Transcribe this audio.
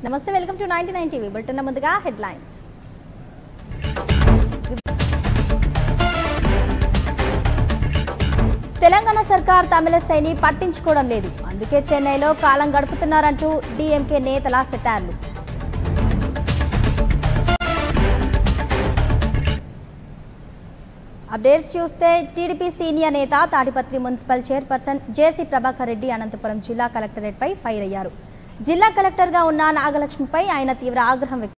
నమస్తే welcome to ninety nine TV bulletin ముందుగా headlines Telangana సర్కార్ తమిళసైని పట్టించుకోవడం లేదు అందుకే చెన్నైలో కాలం గడుపుతున్నారంటూ డీఎంకే నేతల సెటార్లు అప్డేట్స్ చూస్తే టీడీపీ సీనియర్ నేత Tadipatri municipal chairperson JC Prabhakar Reddy Anantapuram జిల్లా కలెక్టరేట్పై ఫైర్ అయ్యారు జిల్లా కలెక్టర్గా ఉన్న నాగలక్ష్మిపై ఆయన తీవ్ర ఆగ్రహం వ్యక్తం